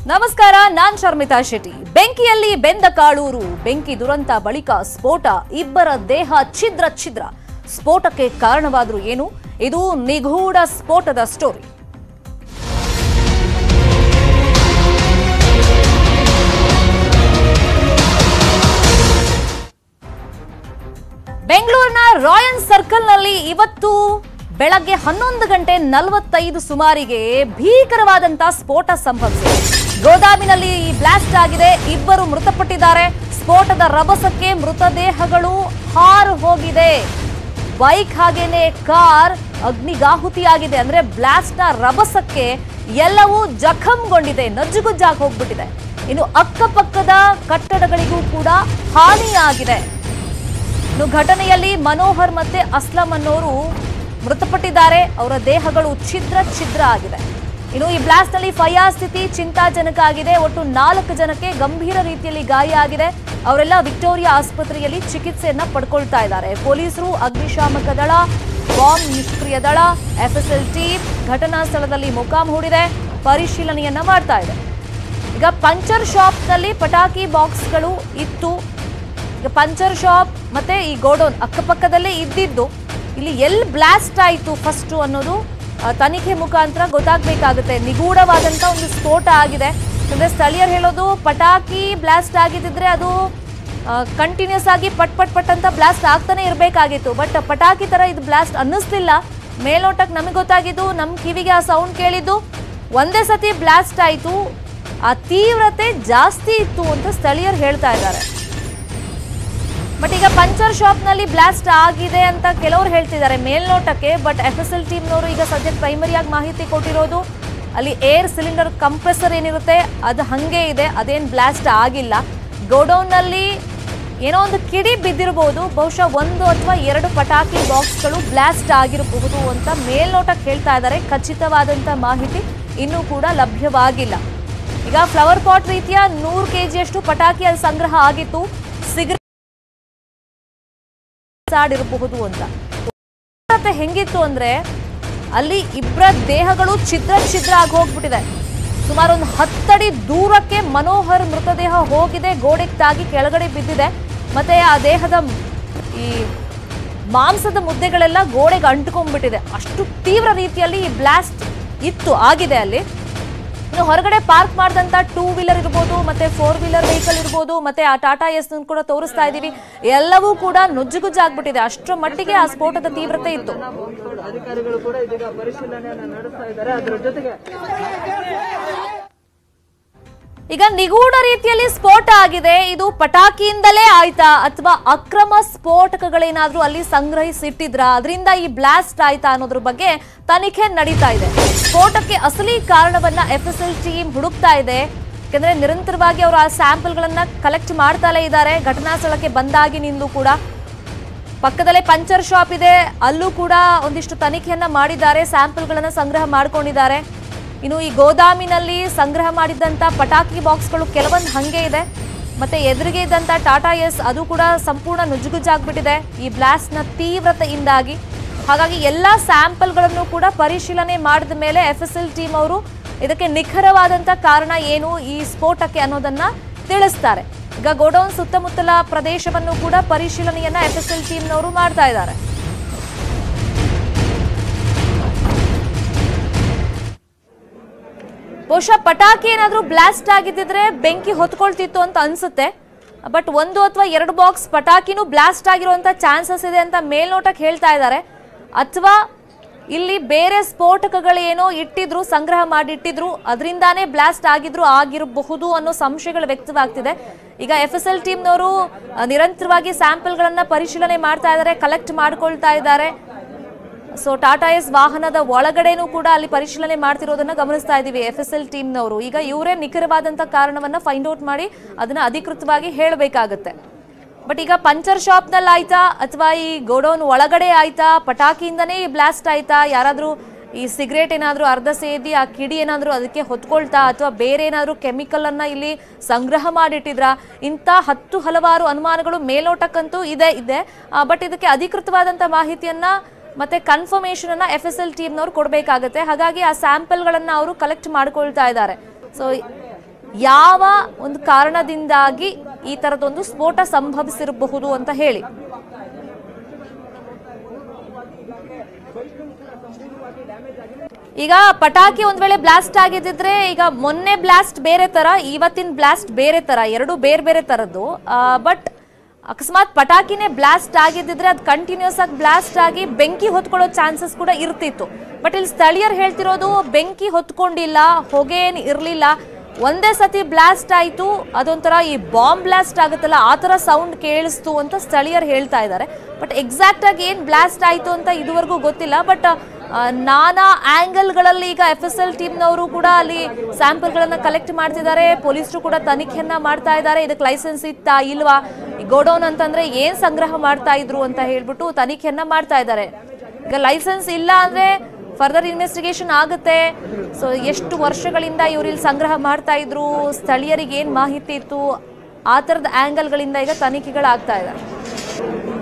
ನಮಸ್ಕಾರ ನಾನ್ ಶರ್ಮಿತಾ ಶೆಟ್ಟಿ ಬೆಂಕಿಯಲ್ಲಿ ಬೆಂದ ಕಾಳೂರು ಬೆಂಕಿ ದುರಂತ ಬಳಿಕ ಸ್ಫೋಟ ಇಬ್ಬರ ದೇಹ ಛಿದ್ರ ಛಿದ್ರ ಸ್ಫೋಟಕ್ಕೆ ಕಾರಣವಾದ್ರು ಏನು ಇದು ನಿಗೂಢ ಸ್ಫೋಟದ ಸ್ಟೋರಿ ಬೆಂಗಳೂರಿನ ರಾಯಲ್ ಸರ್ಕಲ್ನಲ್ಲಿ ಇವತ್ತು ಬೆಳಗ್ಗೆ ಹನ್ನೊಂದು ಗಂಟೆ ನಲವತ್ತೈದು ಸುಮಾರಿಗೆ ಭೀಕರವಾದಂತಹ ಸ್ಫೋಟ ಸಂಭವಿಸಿದೆ ಗೋದಾಮಿನಲ್ಲಿ ಈ ಬ್ಲಾಸ್ಟ್ ಆಗಿದೆ ಇಬ್ಬರು ಮೃತಪಟ್ಟಿದ್ದಾರೆ ಸ್ಫೋಟದ ರಭಸಕ್ಕೆ ಮೃತದೇಹಗಳು ಹಾರು ಹೋಗಿದೆ ಬೈಕ್ ಹಾಗೇನೆ ಕಾರ್ ಅಗ್ನಿಗಾಹುತಿಯಾಗಿದೆ ಅಂದ್ರೆ ಬ್ಲಾಸ್ಟ್ ನ ರಭಸಕ್ಕೆ ಎಲ್ಲವೂ ಜಖಂಗೊಂಡಿದೆ ನಜ್ಜುಗುಜ್ಜಾಗಿ ಹೋಗ್ಬಿಟ್ಟಿದೆ ಇನ್ನು ಅಕ್ಕಪಕ್ಕದ ಕಟ್ಟಡಗಳಿಗೂ ಕೂಡ ಹಾನಿಯಾಗಿದೆ ಇನ್ನು ಘಟನೆಯಲ್ಲಿ ಮನೋಹರ್ ಮತ್ತೆ ಅಸ್ಲಂ ಅನ್ನೋರು ಮೃತಪಟ್ಟಿದ್ದಾರೆ ಅವರ ದೇಹಗಳು ಛಿದ್ರ ಛಿದ್ರ ಆಗಿದೆ ಇನ್ನು ಈ ಬ್ಲಾಸ್ಟ್ ನಲ್ಲಿ ಫಯಾಜ್ ಸ್ಥಿತಿ ಚಿಂತಾಜನಕ ಆಗಿದೆ ಒಟ್ಟು ನಾಲ್ಕು ಜನಕ್ಕೆ ಗಂಭೀರ ರೀತಿಯಲ್ಲಿ ಗಾಯ ಆಗಿದೆ ಅವರೆಲ್ಲ ವಿಕ್ಟೋರಿಯಾ ಆಸ್ಪತ್ರೆಯಲ್ಲಿ ಚಿಕಿತ್ಸೆಯನ್ನ ಪಡ್ಕೊಳ್ತಾ ಇದ್ದಾರೆ ಪೊಲೀಸರು ಅಗ್ನಿಶಾಮಕ ದಳ ಬಾಂಬ್ ನಿಷ್ಕ್ರಿಯ ದಳ ಎಫ್ಎಸ್ಎಲ್ ಟೀಮ್ ಘಟನಾ ಸ್ಥಳದಲ್ಲಿ ಮೊಕಾಂ ಹೂಡಿದೆ ಪರಿಶೀಲನೆಯನ್ನ ಮಾಡ್ತಾ ಇದೆ ಈಗ ಪಂಚರ್ ಶಾಪ್ ನಲ್ಲಿ ಪಟಾಕಿ ಬಾಕ್ಸ್ಗಳು ಇತ್ತು ಈಗ ಪಂಚರ್ ಶಾಪ್ ಮತ್ತೆ ಈ ಗೋಡೌನ್ ಅಕ್ಕಪಕ್ಕದಲ್ಲೇ ಇದ್ದಿದ್ದು ಇಲ್ಲಿ ಎಲ್ಲಿ ಬ್ಲಾಸ್ಟ್ ಆಯಿತು ಫಸ್ಟ್ ಅನ್ನೋದು ಆ, ತನಿಖೆ ಮುಖಾಂತರ ಗೊತ್ತಾಗಬೇಕಾಗುತ್ತೆ ನಿಗೂಢವಾದಂಥ ಒಂದು ಸ್ಫೋಟ ಆಗಿದೆ ಅಂದ್ರೆ ಸ್ಥಳೀಯರು ಹೇಳೋದು ಪಟಾಕಿ ಬ್ಲಾಸ್ಟ್ ಆಗಿದ್ದಿದ್ರೆ ಅದು ಕಂಟಿನ್ಯೂಸ್ ಆಗಿ ಪಟ್ ಪಟ್ ಪಟ್ ಅಂತ ಬ್ಲಾಸ್ಟ್ ಆಗ್ತಾನೆ ಇರಬೇಕಾಗಿತ್ತು ಬಟ್ ಪಟಾಕಿ ತರ ಇದು ಬ್ಲಾಸ್ಟ್ ಅನ್ನಿಸ್ಲಿಲ್ಲ ಮೇಲ್ನೋಟಕ್ಕೆ ನಮಗೆ ಗೊತ್ತಾಗಿದ್ದು ನಮ್ಮ ಕಿವಿಗೆ ಆ ಸೌಂಡ್ ಕೇಳಿದ್ದು ಒಂದೇ ಸತಿ ಬ್ಲಾಸ್ಟ್ ಆಯಿತು ಆ ತೀವ್ರತೆ ಜಾಸ್ತಿ ಇತ್ತು ಅಂತ ಸ್ಥಳೀಯರು ಹೇಳ್ತಾ ಇದ್ದಾರೆ ಬಟ್ ಈಗ ಪಂಚರ್ ಶಾಪ್ ನಲ್ಲಿ ಬ್ಲಾಸ್ಟ್ ಆಗಿದೆ ಅಂತ ಕೆಲವರು ಹೇಳ್ತಿದ್ದಾರೆ ಮೇಲ್ನೋಟಕ್ಕೆ ಬಟ್ ಎಫ್ ಎಸ್ ಎಲ್ ಟೀಮ್ನವರು ಈಗ ಸದ್ಯಕ್ಕೆ ಪ್ರೈಮರಿಯಾಗಿ ಮಾಹಿತಿ ಕೊಟ್ಟಿರೋದು ಅಲ್ಲಿ ಏರ್ ಸಿಲಿಂಡರ್ ಕಂಪ್ರೆಸರ್ ಏನಿರುತ್ತೆ ಅದು ಹಂಗೆ ಇದೆ ಅದೇನು ಬ್ಲಾಸ್ಟ್ ಆಗಿಲ್ಲ ಗೋಡೌನ್ ನಲ್ಲಿ ಏನೋ ಒಂದು ಕಿಡಿ ಬಿದ್ದಿರಬಹುದು ಬಹುಶಃ ಒಂದು ಅಥವಾ ಎರಡು ಪಟಾಕಿ ಬಾಕ್ಸ್ಗಳು ಬ್ಲಾಸ್ಟ್ ಆಗಿರಬಹುದು ಅಂತ ಮೇಲ್ನೋಟಕ್ಕೆ ಹೇಳ್ತಾ ಇದ್ದಾರೆ ಖಚಿತವಾದಂತ ಮಾಹಿತಿ ಇನ್ನೂ ಕೂಡ ಲಭ್ಯವಾಗಿಲ್ಲ ಈಗ ಫ್ಲವರ್ ಪಾಟ್ ರೀತಿಯ ನೂರು ಕೆಜಿಯಷ್ಟು ಪಟಾಕಿ ಅಲ್ಲಿ ಸಂಗ್ರಹ ಆಗಿತ್ತು ಸಿಗರೇಟ್ ಸಾಡಿರಬಹುದು ಅಂತ ತೀವ್ರತೆ ಹೆಂಗಿತ್ತು ಅಂದ್ರೆ ಅಲ್ಲಿ ಇಬ್ಬರ ದೇಹಗಳು ಛಿದ್ರ ಛಿದ್ರ ಆಗಿ ಹೋಗ್ಬಿಟ್ಟಿದೆ ಸುಮಾರು ಒಂದು ಹತ್ತಡಿ ದೂರಕ್ಕೆ ಮನೋಹರ್ ಮೃತದೇಹ ಹೋಗಿದೆ ಗೋಡೆಗೆ ತಾಗಿ ಕೆಳಗಡೆ ಬಿದ್ದಿದೆ ಮತ್ತೆ ಆ ದೇಹದ ಈ ಮಾಂಸದ ಮುದ್ದೆಗಳೆಲ್ಲ ಗೋಡೆಗೆ ಅಂಟ್ಕೊಂಡ್ಬಿಟ್ಟಿದೆ ಅಷ್ಟು ತೀವ್ರ ರೀತಿಯಲ್ಲಿ ಈ ಬ್ಲಾಸ್ಟ್ ಇತ್ತು ಆಗಿದೆ ಅಲ್ಲಿ ಇನ್ನು ಹೊರಗಡೆ ಪಾರ್ಕ್ ಮಾಡಿದಂತ ಟೂ ವೀಲರ್ ಇರ್ಬೋದು ಮತ್ತೆ ಫೋರ್ ವೀಲರ್ ವೆಹಿಕಲ್ ಇರ್ಬೋದು ಮತ್ತೆ ಆ ಟಾಟಾ ಎಸ್ ಕೂಡ ತೋರಿಸ್ತಾ ಇದೀವಿ ಎಲ್ಲವೂ ಕೂಡ ನುಜ್ಜುಗುಜ್ಜಾಗ್ಬಿಟ್ಟಿದೆ ಅಷ್ಟರ ಮಟ್ಟಿಗೆ ಆ ಸ್ಫೋಟದ ತೀವ್ರತೆ ಇತ್ತು ಅಧಿಕಾರಿಗಳು ಕೂಡ ಇದೀಗ ಪರಿಶೀಲನೆಯನ್ನು ನಡೆಸ್ತಾ ಇದ್ದಾರೆ ಅದರ ಜೊತೆಗೆ ಈಗ ನಿಗೂಢ ರೀತಿಯಲ್ಲಿ ಸ್ಫೋಟ ಆಗಿದೆ ಇದು ಪಟಾಕಿಯಿಂದಲೇ ಆಯ್ತಾ ಅಥವಾ ಅಕ್ರಮ ಸ್ಫೋಟಕಗಳೇನಾದ್ರೂ ಅಲ್ಲಿ ಸಂಗ್ರಹಿಸಿಟ್ಟಿದ್ರ ಅದರಿಂದ ಈ ಬ್ಲಾಸ್ಟ್ ಆಯ್ತಾ ಅನ್ನೋದ್ರ ಬಗ್ಗೆ ತನಿಖೆ ನಡೀತಾ ಇದೆ ಸ್ಫೋಟಕ್ಕೆ ಅಸಲಿ ಕಾರಣವನ್ನ ಎಫ್ ಎಸ್ ಎಲ್ ಟೀಮ್ ಹುಡುಕ್ತಾ ಇದೆ ಯಾಕಂದ್ರೆ ನಿರಂತರವಾಗಿ ಅವರು ಆ ಸ್ಯಾಂಪಲ್ಗಳನ್ನ ಕಲೆಕ್ಟ್ ಮಾಡ್ತಾಲೇ ಇದ್ದಾರೆ ಘಟನಾ ಸ್ಥಳಕ್ಕೆ ಬಂದಾಗಿನಿಂದಲೂ ಕೂಡ ಪಕ್ಕದಲ್ಲೇ ಪಂಚರ್ ಶಾಪ್ ಇದೆ ಅಲ್ಲೂ ಕೂಡ ಒಂದಿಷ್ಟು ತನಿಖೆಯನ್ನ ಮಾಡಿದ್ದಾರೆ ಸ್ಯಾಂಪಲ್ಗಳನ್ನ ಸಂಗ್ರಹ ಮಾಡ್ಕೊಂಡಿದ್ದಾರೆ ಇನ್ನು ಈ ಗೋದಾಮಿನಲ್ಲಿ ಸಂಗ್ರಹ ಮಾಡಿದ್ದಂತ ಪಟಾಕಿ ಬಾಕ್ಸ್ಗಳು ಕೆಲವೊಂದು ಹಂಗೆ ಇದೆ ಮತ್ತೆ ಎದುರಿಗೆ ಇದ್ದಂತ ಟಾಟಾ ಎಸ್ ಅದು ಕೂಡ ಸಂಪೂರ್ಣ ನುಜ್ಜುಗುಜ್ಜಾಗ್ಬಿಟ್ಟಿದೆ ಈ ಬ್ಲಾಸ್ಟ್ನ ತೀವ್ರತೆಯಿಂದಾಗಿ ಹಾಗಾಗಿ ಎಲ್ಲ ಸ್ಯಾಂಪಲ್ಗಳನ್ನು ಕೂಡ ಪರಿಶೀಲನೆ ಮಾಡಿದ ಮೇಲೆ ಎಫ್ ಎಸ್ ಎಲ್ ಟೀಮ್ ಅವರು ಇದಕ್ಕೆ ನಿಖರವಾದಂತ ಕಾರಣ ಏನು ಈ ಸ್ಫೋಟಕ್ಕೆ ಅನ್ನೋದನ್ನ ತಿಳಿಸ್ತಾರೆ ಈಗ ಗೋಡೌನ್ ಸುತ್ತಮುತ್ತಲ ಪ್ರದೇಶವನ್ನು ಕೂಡ ಪರಿಶೀಲನೆಯನ್ನ ಎಫ್ ಎಸ್ ಎಲ್ ಟೀಮ್ನವರು ಮಾಡ್ತಾ ಇದ್ದಾರೆ ಬಹುಶಃ ಪಟಾಕಿ ಏನಾದ್ರೂ ಬ್ಲಾಸ್ಟ್ ಆಗಿದ್ದಿದ್ರೆ ಬೆಂಕಿ ಹೊತ್ಕೊಳ್ತಿತ್ತು ಅಂತ ಅನ್ಸುತ್ತೆ ಬಟ್ ಒಂದು ಅಥವಾ ಎರಡು ಬಾಕ್ಸ್ ಪಟಾಕಿನೂ ಬ್ಲಾಸ್ಟ್ ಆಗಿರುವಂತ ಚಾನ್ಸಸ್ ಇದೆ ಅಂತ ಮೇಲ್ನೋಟಕ್ಕೆ ಹೇಳ್ತಾ ಇದ್ದಾರೆ ಅಥವಾ ಇಲ್ಲಿ ಬೇರೆ ಸ್ಫೋಟಕಗಳೇನೋ ಇಟ್ಟಿದ್ರು ಸಂಗ್ರಹ ಮಾಡಿ ಇಟ್ಟಿದ್ರು ಅದರಿಂದಾನೇ ಬ್ಲಾಸ್ಟ್ ಆಗಿದ್ರು ಆಗಿರಬಹುದು ಅನ್ನೋ ಸಂಶಯಗಳು ವ್ಯಕ್ತವಾಗ್ತಿದೆ ಈಗ ಎಫ್ ಎಸ್ ಎಲ್ ಟೀಮ್ನವರು ನಿರಂತರವಾಗಿ ಸ್ಯಾಂಪಲ್ಗಳನ್ನ ಪರಿಶೀಲನೆ ಮಾಡ್ತಾ ಇದ್ದಾರೆ ಕಲೆಕ್ಟ್ ಮಾಡ್ಕೊಳ್ತಾ ಇದ್ದಾರೆ ಸೊ ಟಾಟಾ ಎಸ್ ವಾಹನದ ಒಳಗಡೆನೂ ಕೂಡ ಅಲ್ಲಿ ಪರಿಶೀಲನೆ ಮಾಡ್ತಿರೋದನ್ನ ಗಮನಿಸ್ತಾ ಇದ್ದೀವಿ ಎಫ್ ಎಸ್ ಎಲ್ ಟೀಮ್ನವರು ಈಗ ಇವರೇ ನಿಖರವಾದಂತ ಕಾರಣವನ್ನ ಫೈಂಡ್ ಔಟ್ ಮಾಡಿ ಅದನ್ನ ಅಧಿಕೃತವಾಗಿ ಹೇಳಬೇಕಾಗತ್ತೆ ಬಟ್ ಈಗ ಪಂಚರ್ ಶಾಪ್ನಲ್ಲಿ ಆಯ್ತಾ ಅಥವಾ ಈ ಗೋಡೌನ್ ಒಳಗಡೆ ಆಯ್ತಾ ಪಟಾಕಿಯಿಂದನೇ ಈ ಬ್ಲಾಸ್ಟ್ ಆಯ್ತಾ ಯಾರಾದ್ರೂ ಈ ಸಿಗರೇಟ್ ಏನಾದ್ರೂ ಅರ್ಧ ಸೇದಿ ಆ ಕಿಡಿ ಏನಾದ್ರೂ ಅದಕ್ಕೆ ಹೊತ್ಕೊಳ್ತಾ ಅಥವಾ ಬೇರೆ ಏನಾದ್ರೂ ಕೆಮಿಕಲ್ ಅನ್ನ ಇಲ್ಲಿ ಸಂಗ್ರಹ ಮಾಡಿಟ್ಟಿದ್ರ ಇಂಥ ಹತ್ತು ಹಲವಾರು ಅನುಮಾನಗಳು ಮೇಲ್ನೋಟಕ್ಕಂತೂ ಇದೆ ಇದೆ ಬಟ್ ಇದಕ್ಕೆ ಅಧಿಕೃತವಾದಂತ ಮಾಹಿತಿಯನ್ನ ಮತ್ತೆ ಕನ್ಫರ್ಮೇಶನ್ ಅನ್ನ ಎಫ್ ಎಸ್ ಎಲ್ ಟೀಮ್ನವ್ರು ಕೊಡಬೇಕಾಗತ್ತೆ ಹಾಗಾಗಿ ಆ ಸ್ಯಾಂಪಲ್ಗಳನ್ನ ಅವರು ಕಲೆಕ್ಟ್ ಮಾಡ್ಕೊಳ್ತಾ ಇದ್ದಾರೆ ಸೊ ಯಾವ ಒಂದು ಕಾರಣದಿಂದಾಗಿ ಈ ತರದೊಂದು ಸ್ಫೋಟ ಸಂಭವಿಸಿರಬಹುದು ಅಂತ ಹೇಳಿ ಈಗ ಪಟಾಕಿ ಒಂದ್ ವೇಳೆ ಬ್ಲಾಸ್ಟ್ ಆಗಿದ್ದಿದ್ರೆ ಈಗ ಮೊನ್ನೆ ಬ್ಲಾಸ್ಟ್ ಬೇರೆ ತರ ಇವತ್ತಿನ ಬ್ಲಾಸ್ಟ್ ಬೇರೆ ತರ ಎರಡು ಬೇರೆ ಬೇರೆ ತರದ್ದು ಬಟ್ ಅಕಸ್ಮಾತ್ ಪಟಾಕಿನೇ ಬ್ಲಾಸ್ಟ್ ಆಗಿದ್ದಿದ್ರೆ ಅದು ಕಂಟಿನ್ಯೂಸ್ ಆಗಿ ಬ್ಲಾಸ್ಟ್ ಆಗಿ ಬೆಂಕಿ ಹೊತ್ಕೊಳ್ಳೋ ಚಾನ್ಸಸ್ ಕೂಡ ಇರ್ತಿತ್ತು ಬಟ್ ಇಲ್ಲಿ ಸ್ಥಳೀಯರು ಹೇಳ್ತಿರೋದು ಬೆಂಕಿ ಹೊತ್ಕೊಂಡಿಲ್ಲ ಹೊಗೆ ಏನ್ ಇರ್ಲಿಲ್ಲ ಒಂದೇ ಸತಿ ಬ್ಲಾಸ್ಟ್ ಆಯ್ತು ಅದೊಂಥರ ಈ ಬಾಂಬ್ ಬ್ಲಾಸ್ಟ್ ಆಗುತ್ತಲ್ಲ ಆ ಥರ ಸೌಂಡ್ ಕೇಳಿಸ್ತು ಅಂತ ಸ್ಥಳೀಯರು ಹೇಳ್ತಾ ಇದ್ದಾರೆ ಬಟ್ ಎಕ್ಸಾಕ್ಟ್ ಆಗಿ ಏನ್ ಬ್ಲಾಸ್ಟ್ ಆಯ್ತು ಅಂತ ಇದುವರೆಗೂ ಗೊತ್ತಿಲ್ಲ ಬಟ್ ನಾನಾ ಆಂಗಲ್ಗಳಲ್ಲಿ ಈಗ ಎಫ್ ಎಸ್ ಎಲ್ ಟೀಮ್ನವರು ಕೂಡ ಅಲ್ಲಿ ಸ್ಯಾಂಪಲ್ಗಳನ್ನ ಕಲೆಕ್ಟ್ ಮಾಡ್ತಿದ್ದಾರೆ ಪೊಲೀಸರು ಕೂಡ ತನಿಖೆಯನ್ನ ಮಾಡ್ತಾ ಇದ್ದಾರೆ ಇದಕ್ಕೆ ಲೈಸೆನ್ಸ್ ಇತ್ತಾ ಇಲ್ವಾ ಈ ಗೋಡೌನ್ ಅಂತಂದ್ರೆ ಏನ್ ಸಂಗ್ರಹ ಮಾಡ್ತಾ ಇದ್ರು ಅಂತ ಹೇಳ್ಬಿಟ್ಟು ತನಿಖೆಯನ್ನ ಮಾಡ್ತಾ ಇದ್ದಾರೆ ಈಗ ಲೈಸೆನ್ಸ್ ಇಲ್ಲ ಅಂದ್ರೆ ಫರ್ದರ್ ಇನ್ವೆಸ್ಟಿಗೇಷನ್ ಆಗುತ್ತೆ ಸೊ ಎಷ್ಟು ವರ್ಷಗಳಿಂದ ಇವ್ರು ಇಲ್ಲಿ ಸಂಗ್ರಹ ಮಾಡ್ತಾ ಇದ್ರು ಸ್ಥಳೀಯರಿಗೆ ಏನ್ ಮಾಹಿತಿ ಇತ್ತು ಆ ಥರದ ಆಂಗಲ್ಗಳಿಂದ ಈಗ ತನಿಖೆಗಳಾಗ್ತಾ ಇದೆ